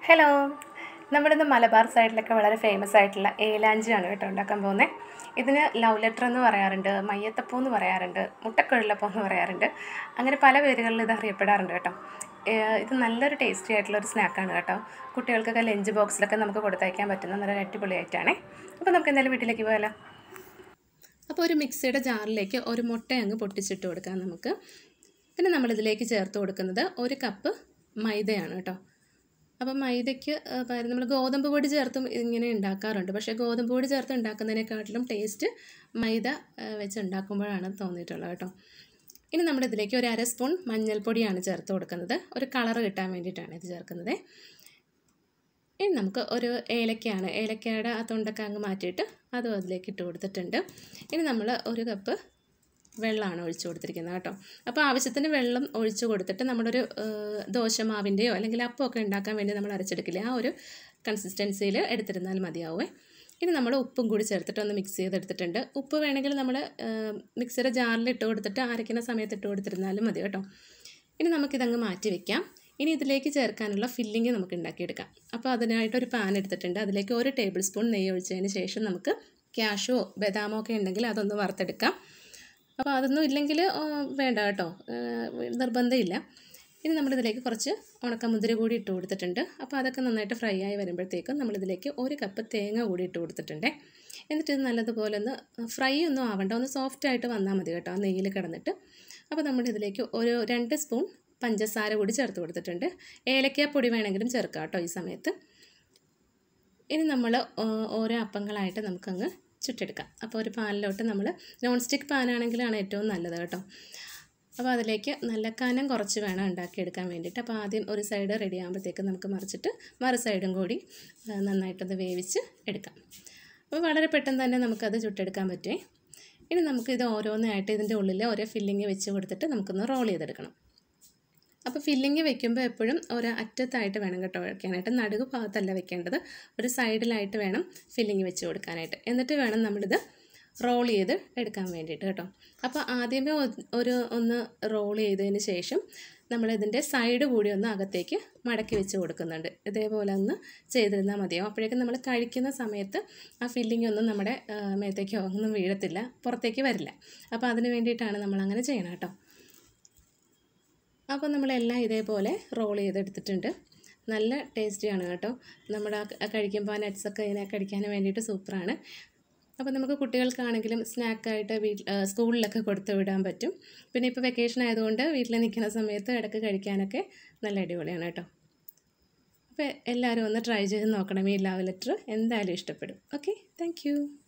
hello നമ്മളിന്ന് മലബാർ സൈഡിലൊക്കെ വളരെ ഫേമസ് ആയിട്ടുള്ള ഏലാഞ്ചിയാണ് കേട്ടോ ഉണ്ടാക്കാൻ പോകുന്നത് ഇതിന് ലവ് ലെറ്റർ എന്ന് പറയാറുണ്ട് മയ്യത്തപ്പം എന്ന് പറയാറുണ്ട് മുട്ടക്കുഴലപ്പം എന്ന് പറയാറുണ്ട് അങ്ങനെ പല പേരുകളിൽ ഇത് അറിയപ്പെടാറുണ്ട് കേട്ടോ ഏഹ് ഇത് നല്ലൊരു ടേസ്റ്റി ആയിട്ടുള്ള ഒരു സ്നാക്കാണ് കേട്ടോ കുട്ടികൾക്കൊക്കെ ലഞ്ച് ബോക്സിലൊക്കെ നമുക്ക് കൊടുത്തയക്കാൻ പറ്റുന്ന നല്ലൊരു അടിപൊളിയായിട്ടാണ് അപ്പോൾ നമുക്ക് എന്തായാലും വീട്ടിലേക്ക് പോയാലോ അപ്പോൾ ഒരു മിക്സിയുടെ ജാറിലേക്ക് ഒരു മുട്ട അങ്ങ് പൊട്ടിച്ചിട്ട് കൊടുക്കാം നമുക്ക് പിന്നെ നമ്മളിതിലേക്ക് ചേർത്ത് കൊടുക്കുന്നത് ഒരു കപ്പ് മൈദയാണ് കേട്ടോ അപ്പം മൈദയ്ക്ക് ആ, പകരം നമ്മൾ ഗോതമ്പ് പൊടി ചേർത്തും ഇങ്ങനെ ഉണ്ടാക്കാറുണ്ട് പക്ഷേ ഗോതമ്പ് പൊടി ചേർത്ത് ഉണ്ടാക്കുന്നതിനെക്കാട്ടിലും ടേസ്റ്റ് മൈദ ആ, വെച്ച് ഉണ്ടാക്കുമ്പോഴാണ് തോന്നിയിട്ടുള്ളത് കേട്ടോ ഇനി നമ്മുടെ ഇതിലേക്ക് ഒരു അര സ്പൂൺ മഞ്ഞൾപ്പൊടിയാണ് ചേർത്ത് കൊടുക്കുന്നത് ഒരു കളർ കിട്ടാൻ വേണ്ടിയിട്ടാണ് ഇത് ചേർക്കുന്നത് ഇനി നമുക്ക് ഒരു ഏലക്കയാണ് ഏലക്കയുടെ ആ തൊണ്ടൊക്കെ അങ്ങ് മാറ്റിയിട്ട് അതും അതിലേക്ക് ഇട്ട് കൊടുത്തിട്ടുണ്ട് ഇനി നമ്മൾ ഒരു കപ്പ് വെള്ളമാണ് ഒഴിച്ചു കൊടുത്തിരിക്കുന്നത് കേട്ടോ അപ്പോൾ ആവശ്യത്തിന് വെള്ളം ഒഴിച്ചു കൊടുത്തിട്ട് നമ്മളൊരു ഏഹ്, ദോശമാവിൻ്റെയോ അല്ലെങ്കിൽ അപ്പമൊക്കെ ഉണ്ടാക്കാൻ വേണ്ടി നമ്മൾ അരച്ചെടുക്കില്ലേ ആ ഒരു കൺസിസ്റ്റൻസിയിൽ എടുത്തിരുന്നാൽ മതിയാവുമേ ഇനി നമ്മൾ ഉപ്പും കൂടി ചേർത്തിട്ട് ഒന്ന് മിക്സ് ചെയ്തെടുത്തിട്ടുണ്ട് ഉപ്പ് വേണമെങ്കിൽ നമ്മൾ മിക്സിയുടെ ജാറിൽ ഇട്ട് കൊടുത്തിട്ട് അരയ്ക്കുന്ന സമയത്ത് ഇട്ട് കൊടുത്തിരുന്നാലും മതി കേട്ടോ ഇനി നമുക്കിതങ്ങ് മാറ്റി വെക്കാം ഇനി ഇതിലേക്ക് ചേർക്കാനുള്ള ഫില്ലിങ് നമുക്ക് ഉണ്ടാക്കിയെടുക്കാം അപ്പോൾ അതിനായിട്ട് ഒരു പാൻ എടുത്തിട്ടുണ്ട് അതിലേക്ക് ഒരു ടേബിൾ സ്പൂൺ നെയ്യ് ഒഴിച്ചതിന് ശേഷം നമുക്ക് ക്യാഷോ ബദാമോ ഒക്കെ ഉണ്ടെങ്കിൽ അതൊന്ന് വറുത്തെടുക്കാം അപ്പോൾ അതൊന്നും ഇല്ലെങ്കിൽ ആ, വേണ്ട കേട്ടോ ആ, നിർബന്ധമില്ല ഇനി നമ്മളിതിലേക്ക് കുറച്ച് ഉണക്കമുന്തിരി കൂടി ഇട്ട് കൊടുത്തിട്ടുണ്ട് അപ്പോൾ അതൊക്കെ നന്നായിട്ട് ഫ്രൈ ആയി വരുമ്പോഴത്തേക്കും നമ്മളിതിലേക്ക് ഒരു കപ്പ് തേങ്ങ കൂടി ഇട്ട് കൊടുത്തിട്ടുണ്ട് എന്നിട്ട് ഇത് നല്ലതുപോലെ ഒന്ന് ഫ്രൈ ഒന്നും ആവണ്ട ഒന്ന് സോഫ്റ്റ് ആയിട്ട് വന്നാൽ മതി കേട്ടോ ആ നെയ്യിൽ കിടന്നിട്ട് അപ്പോൾ നമ്മൾ ഇതിലേക്ക് ഒരു രണ്ട് സ്പൂൺ പഞ്ചസാര കൂടി ചേർത്ത് കൊടുത്തിട്ടുണ്ട് ഏലക്കാപ്പൊടി വേണമെങ്കിലും ചേർക്കാം കേട്ടോ ഈ സമയത്ത് ഇനി നമ്മൾ ഓരോ അപ്പങ്ങളായിട്ട് നമുക്കങ്ങ് ചുട്ടെടുക്കാം അപ്പോൾ ഒരു പാനിലോട്ട് നമ്മൾ നോൺ സ്റ്റിക്ക് പാനാണെങ്കിലാണ് ഏറ്റവും നല്ലത് കേട്ടോ അപ്പോൾ അതിലേക്ക് നല്ല കനം കുറച്ച് വേണം ഉണ്ടാക്കിയെടുക്കാൻ വേണ്ടിയിട്ട് അപ്പോൾ ആദ്യം ഒരു സൈഡ് റെഡി ആകുമ്പോഴത്തേക്ക് നമുക്ക് മറിച്ചിട്ട് മറു സൈഡും കൂടി ആ, നന്നായിട്ടൊന്ന് വേവിച്ച് എടുക്കാം അപ്പോൾ വളരെ പെട്ടെന്ന് തന്നെ നമുക്കത് ചുട്ടെടുക്കാൻ പറ്റുമേ ഇനി നമുക്കിത് ഓരോന്നായിട്ട് ഇതിൻ്റെ ഉള്ളിൽ ഓരോ ഫില്ലിങ് വെച്ച് കൊടുത്തിട്ട് നമുക്കൊന്ന് റോൾ ചെയ്തെടുക്കണം അപ്പോൾ ഫില്ലിങ് വെക്കുമ്പോൾ എപ്പോഴും ഒരു അറ്റത്തായിട്ട് വേണം കേട്ടോ വയ്ക്കാനായിട്ട് നടുക്ക് ഭാഗത്തല്ല വെക്കേണ്ടത് ഒരു സൈഡിലായിട്ട് വേണം ഫില്ലിങ് വെച്ച് കൊടുക്കാനായിട്ട് എന്നിട്ട് വേണം നമ്മളിത് റോൾ ചെയ്ത് എടുക്കാൻ വേണ്ടിയിട്ട് കേട്ടോ അപ്പോൾ ആദ്യമേ ഒ- ഒരു ഒന്ന് റോൾ ചെയ്തതിന് ശേഷം നമ്മളിതിൻ്റെ സൈഡ് കൂടി ഒന്ന് അകത്തേക്ക് മടക്കി വെച്ച് കൊടുക്കുന്നുണ്ട് ഇതേപോലെ ഒന്ന് ചെയ്തിരുന്നാൽ മതിയാവും അപ്പോഴേക്കും നമ്മൾ കഴിക്കുന്ന സമയത്ത് ആ ഫില്ലിംഗ് ഒന്നും നമ്മുടെ ആ, മേത്തേക്കോ ഒന്നും വീഴത്തില്ല പുറത്തേക്ക് വരില്ല അപ്പോൾ അതിന് വേണ്ടിയിട്ടാണ് നമ്മൾ അങ്ങനെ ചെയ്യണം കേട്ടോ അപ്പോൾ നമ്മളെല്ലാം ഇതേപോലെ റോൾ ചെയ്തെടുത്തിട്ടുണ്ട് നല്ല ടേസ്റ്റിയാണ് കേട്ടോ നമ്മുടെ ആ കഴിക്കുമ്പോൾ നട്ട്സൊക്കെ ഇതിനെ കഴിക്കാൻ വേണ്ടിയിട്ട് സൂപ്പറാണ് അപ്പോൾ നമുക്ക് കുട്ടികൾക്കാണെങ്കിലും സ്നാക്കായിട്ട് വീട്ടിൽ സ്കൂളിലൊക്കെ കൊടുത്തു വിടാൻ പറ്റും പിന്നെ ഇപ്പോൾ വെക്കേഷൻ ആയതുകൊണ്ട് വീട്ടിൽ നിൽക്കുന്ന സമയത്ത് ഇടയ്ക്ക് കഴിക്കാനൊക്കെ നല്ല അടിപൊളിയാണ് കേട്ടോ അപ്പോൾ എല്ലാവരും ഒന്ന് ട്രൈ ചെയ്ത് നോക്കണം ഈ ലവ് ലെറ്റർ എന്തായാലും ഇഷ്ടപ്പെടും ഓക്കെ താങ്ക്